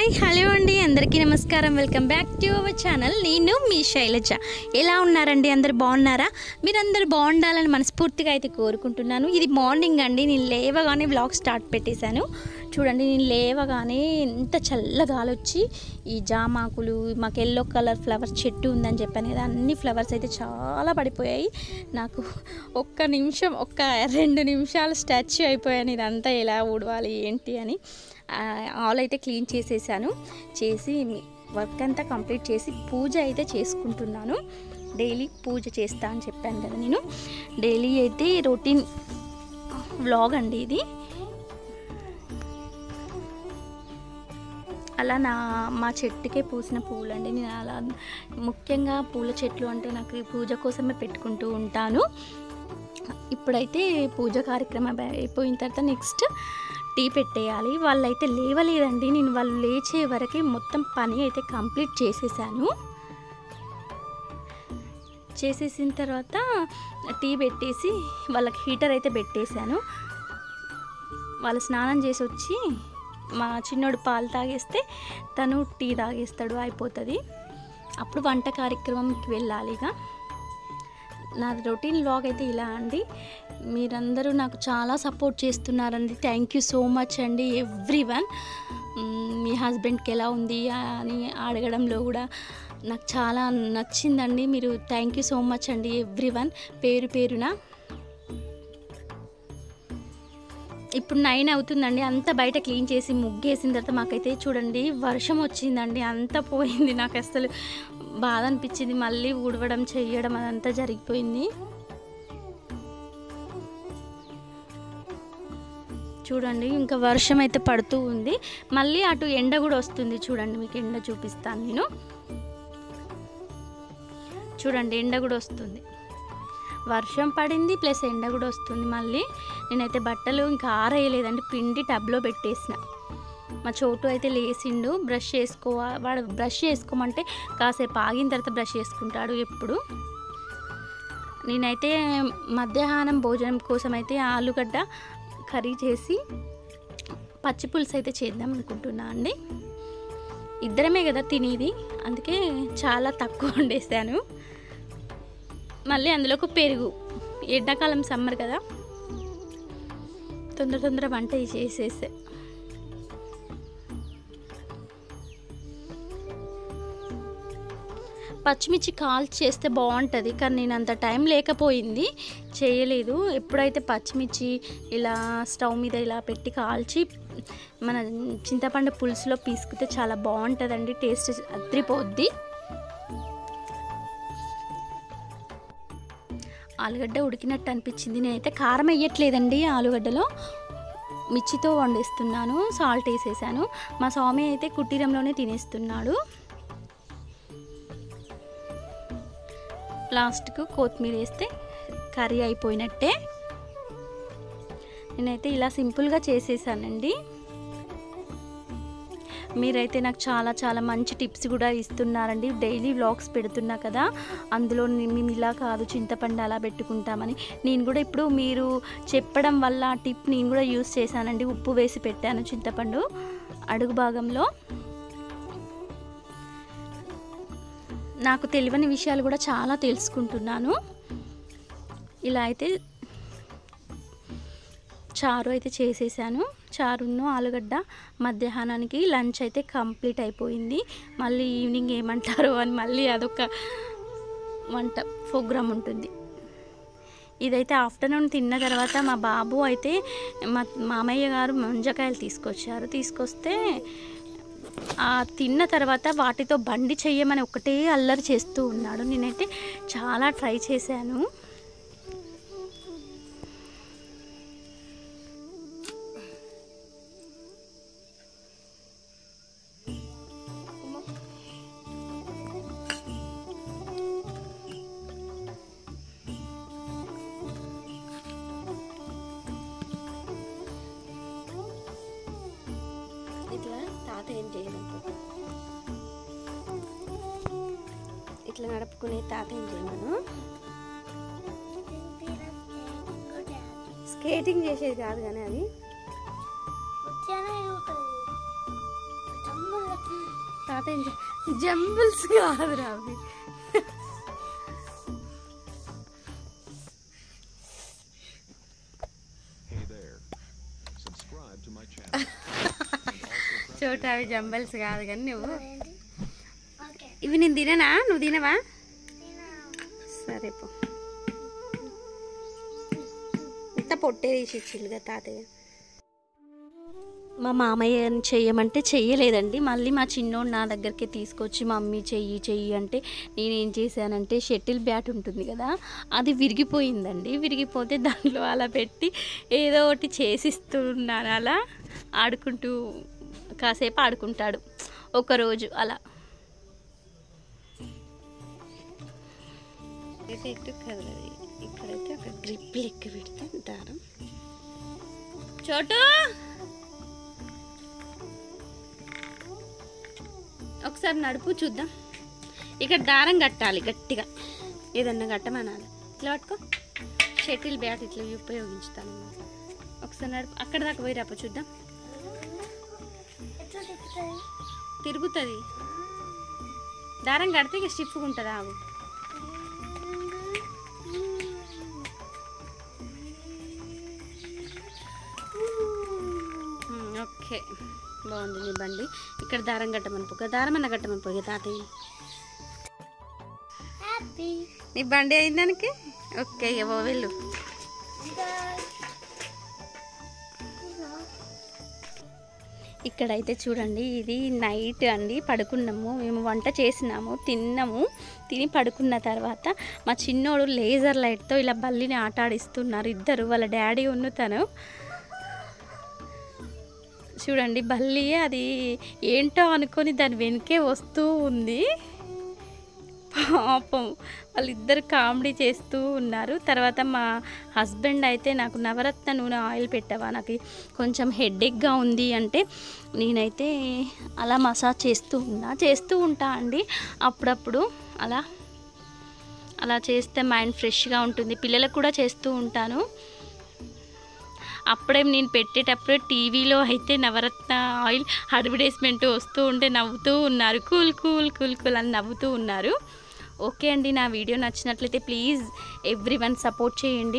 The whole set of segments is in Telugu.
హాయ్ హలో అండి అందరికీ నమస్కారం welcome back to our channel నేను మీ శైలజ ఎలా ఉన్నారండి అందరు బాగున్నారా మీరందరూ బాగుండాలని మనస్ఫూర్తిగా అయితే కోరుకుంటున్నాను ఇది మార్నింగ్ అండి నేను లేవగానే వ్లాగ్ స్టార్ట్ పెట్టేశాను చూడండి నేను లేవగానే ఎంత చల్ల గాలి వచ్చి ఈ జామాకులు మాకు ఎల్లో కలర్ ఫ్లవర్ చెట్టు ఉందని చెప్పాను కదా అన్ని ఫ్లవర్స్ అయితే చాలా పడిపోయాయి నాకు ఒక్క నిమిషం ఒక్క రెండు నిమిషాలు స్టాచ్యూ అయిపోయాను ఇదంతా ఎలా ఊడవాలి ఏంటి అని ఆల్ అయితే క్లీన్ చేసేసాను చేసి వర్క్ అంతా కంప్లీట్ చేసి పూజ అయితే చేసుకుంటున్నాను డైలీ పూజ చేస్తా అని చెప్పాను కదా నేను డైలీ అయితే రొటీన్ వ్లాగ్ అండి ఇది అలా నా మా చెట్టుకే పూసిన పూలండి నేను అలా ముఖ్యంగా పూల చెట్లు అంటే నాకు ఈ పూజ కోసమే పెట్టుకుంటూ ఉంటాను ఇప్పుడైతే పూజ కార్యక్రమం అయిపోయిన తర్వాత నెక్స్ట్ టీ పెట్టేయాలి వాళ్ళైతే లేవలేదండి నేను వాళ్ళు లేచే వరకే మొత్తం పని అయితే కంప్లీట్ చేసేసాను చేసేసిన తర్వాత టీ పెట్టేసి వాళ్ళకి హీటర్ అయితే పెట్టేశాను వాళ్ళు స్నానం చేసి వచ్చి మా చిన్నోడు పాలు తాగేస్తే తను టీ తాగేస్తాడు అయిపోతుంది అప్పుడు వంట కార్యక్రమంకి వెళ్ళాలి ఇక నా రొటీన్ వ్లాగ్ అయితే ఇలా అండి మీరందరూ నాకు చాలా సపోర్ట్ చేస్తున్నారండి థ్యాంక్ యూ సో మచ్ అండి ఎవ్రీ వన్ మీ హస్బెండ్కి ఎలా ఉంది అని అడగడంలో కూడా నాకు చాలా నచ్చిందండి మీరు థ్యాంక్ యూ సో మచ్ అండి ఎవ్రీ వన్ పేరు పేరున ఇప్పుడు నైన్ అవుతుందండి అంత బయట క్లీన్ చేసి ముగ్గేసిన తర్వాత మాకైతే చూడండి వర్షం వచ్చిందండి అంతా పోయింది నాకు అసలు బాధ అనిపించింది మళ్ళీ ఊడవడం చెయ్యడం అదంతా జరిగిపోయింది చూడండి ఇంకా వర్షం అయితే పడుతూ ఉంది మళ్ళీ అటు ఎండ కూడా వస్తుంది చూడండి మీకు ఎండ చూపిస్తాను నేను చూడండి ఎండ కూడా వస్తుంది వర్షం పడింది ప్లస్ ఎండ కూడా వస్తుంది మళ్ళీ నేనైతే బట్టలు ఇంకా ఆరేయలేదండి పిండి టబ్లో పెట్టేసిన మా చోటు అయితే లేచిండు బ్రష్ చేసుకో వాడు బ్రష్ చేసుకోమంటే కాసేపు ఆగిన తర్వాత బ్రష్ చేసుకుంటాడు ఎప్పుడు నేనైతే మధ్యాహ్నం భోజనం కోసం అయితే ఆలుగడ్డ కర్రీ చేసి పచ్చి పులుసు అయితే చేద్దాం అనుకుంటున్నా అండి ఇద్దరమే కదా తినేది అందుకే చాలా తక్కువ వండేసాను మళ్ళీ అందులోకి పెరుగు ఎండాకాలం సమ్మర్ కదా తొందర తొందర వంట చేసేసే పచ్చిమిర్చి కాల్ చేస్తే బాగుంటుంది కానీ నేను అంత టైం లేకపోయింది చేయలేదు ఎప్పుడైతే పచ్చిమిర్చి ఇలా స్టవ్ మీద ఇలా పెట్టి కాల్చి మన చింతపండు పులుసులో పీసుకుతే చాలా బాగుంటుందండి టేస్ట్ అద్రిపోద్ది ఆలుగడ్డ ఉడికినట్టు అనిపించింది నేనైతే కారం వేయట్లేదండి ఆలుగడ్డలో మిర్చితో వండిస్తున్నాను సాల్ట్ వేసేసాను మా స్వామి అయితే కుటీరంలోనే తినేస్తున్నాడు లాస్ట్కు కొత్తిమీర వేస్తే కర్రీ అయిపోయినట్టే నేనైతే ఇలా సింపుల్గా చేసేసానండి మీరైతే నాకు చాలా చాలా మంచి టిప్స్ కూడా ఇస్తున్నారండి డైలీ వ్లాగ్స్ పెడుతున్నా కదా అందులో మేము ఇలా కాదు చింతపండు అలా పెట్టుకుంటామని నేను కూడా ఇప్పుడు మీరు చెప్పడం వల్ల ఆ టిప్ నేను కూడా యూస్ చేశానండి ఉప్పు వేసి పెట్టాను చింతపండు అడుగు భాగంలో నాకు తెలియని విషయాలు కూడా చాలా తెలుసుకుంటున్నాను ఇలా అయితే చారు అయితే చేసేసాను చారును ఆలుగడ్డ మధ్యాహ్నానికి లంచ్ అయితే కంప్లీట్ అయిపోయింది మళ్ళీ ఈవినింగ్ ఏమంటారో అని మళ్ళీ అదొక వంట ప్రోగ్రామ్ ఉంటుంది ఇదైతే ఆఫ్టర్నూన్ తిన్న తర్వాత మా బాబు అయితే మా మామయ్య గారు ముంజకాయలు తీసుకొచ్చారు తీసుకొస్తే ఆ తిన్న తర్వాత వాటితో బండి చెయ్యమని ఒకటే అల్లరి చేస్తూ ఉన్నాడు నేనైతే చాలా ట్రై చేశాను ఇట్లా తాత ఏం చేయమంటారు ఇట్లా నడుపుకునే తాత ఏం చేయమను స్కేటింగ్ చేసేది కాదు కానీ అది వచ్చానే అవుతుంది తమ్ముళ్ళ తాత ఏం చే- జంబుల్స్ కాదురా అవి Hey there. Subscribe to my channel. చోట అవి జంబల్స్ కాదు కానీ నువ్వు ఇవి నేను తిననా నువ్వు తినవా సరే పో ఇంత పొట్టే తీసి ఇచ్చిల్లుగా తాతయ్య మా మామయ్య చెయ్యమంటే చెయ్యలేదండి మళ్ళీ మా చిన్నోడు నా దగ్గరికి తీసుకొచ్చి మమ్మీ చెయ్యి చెయ్యి అంటే నేనేం చేశానంటే షటిల్ బ్యాట్ ఉంటుంది కదా అది విరిగిపోయిందండి విరిగిపోతే దాంట్లో అలా పెట్టి ఏదో ఒకటి చేసిస్తున్నాను అలా ఆడుకుంటూ కాసేపు ఆడుకుంటాడు ఒకరోజు అలా ఇది ఎటు కదలది ఇక్కడైతే ఒక గ్రిప్ లెక్క పెడితే దారం చోటు ఒకసారి నడుపు చూద్దాం ఇక్కడ దారం కట్టాలి గట్టిగా ఏదన్నా కట్టమనాలి ఇట్లా పట్టుకో షటిల్ బ్యాట్ ఇట్లా ఉపయోగించుతాను ఒకసారి నడుపు అక్కడ దాకా పోయి రాప చూద్దాం తిరుగుతుంది దారం కడితే ఇక స్టిఫ్గా ఉంటుంది ఆగు ఉమ్, ఓకే బాగుంది నీ బండి ఇక్కడ దారం కట్టమని పోక దారం అన్న కట్టమని పోయి తాతయ్య నీ బండి అయిన దానికి ఓకే ఇక పో వెళ్ళు ఇక్కడైతే చూడండి ఇది నైట్ అండి పడుకున్నాము మేము వంట చేసినాము తిన్నాము తిని పడుకున్న తర్వాత మా చిన్నోడు లేజర్ లైట్తో ఇలా బల్లిని ఆట ఆడిస్తున్నారు ఇద్దరు వాళ్ళ డాడీ ఉన్న తను చూడండి బల్లి అది ఏంటో అనుకొని దాని వెనకే వస్తూ ఉంది పాపం వాళ్ళిద్దరు కామెడీ చేస్తూ ఉన్నారు తర్వాత మా హస్బెండ్ అయితే నాకు నవరత్న నూనె ఆయిల్ పెట్టవా నాకు కొంచెం హెడేక్గా ఉంది అంటే నేనైతే అలా మసాజ్ చేస్తూ ఉన్నా చేస్తూ ఉంటా అండి అప్పుడప్పుడు అలా అలా చేస్తే మైండ్ ఫ్రెష్గా ఉంటుంది పిల్లలకు కూడా చేస్తూ ఉంటాను అప్పుడే నేను పెట్టేటప్పుడు టీవీలో అయితే నవరత్న ఆయిల్ అడ్వర్టైజ్మెంట్ వస్తూ ఉంటే నవ్వుతూ ఉన్నారు కూల్ కూల్ కూల్ కూల్ అని నవ్వుతూ ఉన్నారు ఓకే అండి నా వీడియో నచ్చినట్లయితే ప్లీజ్ ఎవ్రీ వన్ సపోర్ట్ చేయండి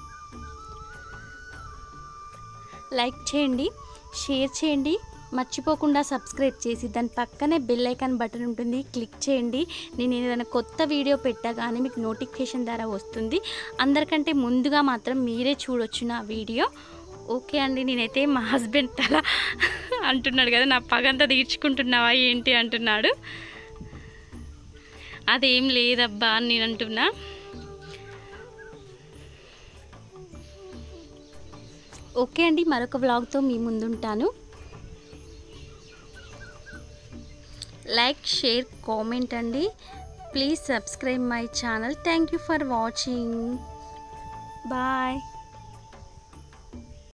లైక్ చేయండి షేర్ చేయండి మర్చిపోకుండా సబ్స్క్రైబ్ చేసి దాని పక్కనే బెల్ ఐకాన్ బటన్ ఉంటుంది క్లిక్ చేయండి నేను ఏదైనా కొత్త వీడియో పెట్టగానే మీకు నోటిఫికేషన్ ద్వారా వస్తుంది అందరికంటే ముందుగా మాత్రం మీరే చూడొచ్చు నా వీడియో ఓకే అండి నేనైతే మా హస్బెండ్ అలా అంటున్నాడు కదా నా పగంతా తీర్చుకుంటున్నావా ఏంటి అంటున్నాడు అదేం లేదబ్బా అని నేను అంటున్నా ఓకే అండి మరొక వ్లాగ్తో మీ ముందుంటాను లైక్ షేర్ కామెంట్ అండి please subscribe my channel thank you for watching bye